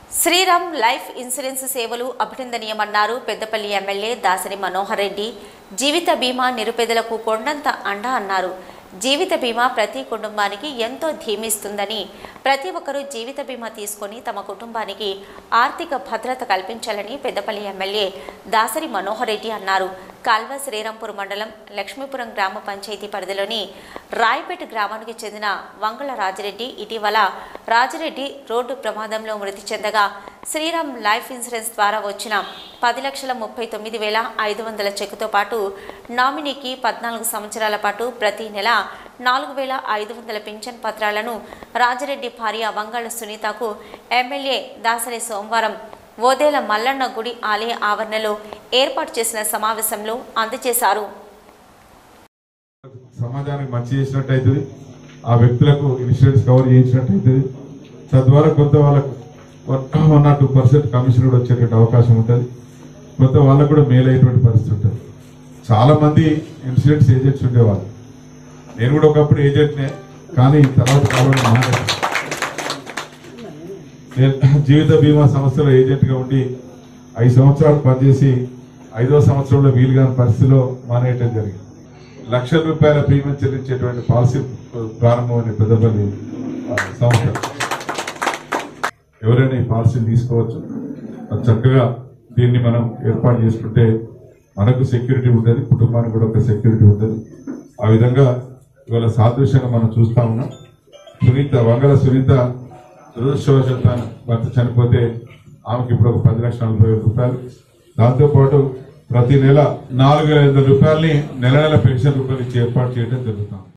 Sriram life insurance సేవలు అభినందనీయమన్నారు Peddapalli MLA Dasari Manohar Reddy జీవిత బీమా నిరుపేదలకు కొండంత అండ అన్నారు జీవిత బీమా ప్రతి కుటుంబానికి ఎంతో ధీమిస్తుందని ప్రతి ఒక్కరూ జీవిత బీమా తీసుకొని తమ కుటుంబానికి ఆర్థిక భద్రత కల్పించాలని పెద్దపల్లి ఎమ్మెల్యే దాసరి మనోహర్ రెడ్డి అన్నారు కాల్వ శ్రీరాంపూర్ మండలం లక్ష్మీపురం గ్రామ పంచాయతీ పరిధిలోని రాయపేట గ్రామానికి చెందిన వంగళ రాజిరెడ్డి ఇటీవల రాజిరెడ్డి రోడ్డు ప్రమాదంలో మృతి చెందగా శ్రీరామ్ లైఫ్ ఇన్సూరెన్స్ ద్వారా వచ్చిన పది లక్షల ముప్పై తొమ్మిది వేల ఐదు వందల చెక్కుతో పాటు నామినీకి పద్నాలుగు సంవత్సరాల పాటు ప్రతి నెల నాలుగు వేల ఐదు వందల పింఛన్ పత్రాలను రాజిరెడ్డి భార్య వంగళ సునీతకు ఎమ్మెల్యే దాసరి సోమవారం ఓదేల మల్లన్న గుడి ఆలయ ఆవరణలో ఏర్పాటు చేసిన సమావేశంలో అందజేశారు సమాజానికి మంచి చేసినట్టు అవుతుంది ఆ వ్యక్తులకు ఇన్సూరెన్స్ కవర్ చేయించినట్టు అవుతుంది తద్వారా కొంత వాళ్ళకు one or two percent commission కూడా వచ్చేటువంటి అవకాశం ఉంటుంది కొంత వాళ్ళకు కూడా మేలు అయ్యేటువంటి పరిస్థితి ఉంటుంది చాలా మంది ఇన్సూరెన్స్ ఏజెంట్స్ ఉండేవాళ్ళు నేను కూడా ఒకప్పుడు ఏజెంట్నే కానీ తర్వాత కాలంలో మానేశాను. నేను జీవిత బీమా సంస్థలో ఏజెంట్గా ఉండి ఐదు సంవత్సరాలు పనిచేసి ఐదో సంవత్సరంలో వీలు కాని పరిస్థితిలో మానేయటం జరిగింది లక్షల రూపాయల ప్రీమియం చెల్లించేటువంటి పాలసీ ప్రారంభమైన పెద్దపల్లి ఆ, సంస్థ ఎవరైనా ఈ పాలసీని తీసుకోవచ్చు అది చక్కగా దీన్ని మనం ఏర్పాటు చేసుకుంటే మనకు సెక్యూరిటీ ఉంటుంది కుటుంబానికి కూడా ఒక సెక్యూరిటీ ఉంటుంది ఆ విధంగా ఇవాళ సాదృశ్యంగా మనం చూస్తా ఉన్నాం సునీత వంగల సునీత దురదృష్టవశాత్తు భర్త చనిపోతే ఆమెకి ఇప్పుడు ఒక పది లక్షల నలభై వేల రూపాయలు దాంతోపాటు ప్రతి నెల నాలుగు వేల ఐదు వందల రూపాయలని నెల నెల పెన్షన్ రూపాయలు ఇచ్చి ఏర్పాటు చేయడం జరుగుతాం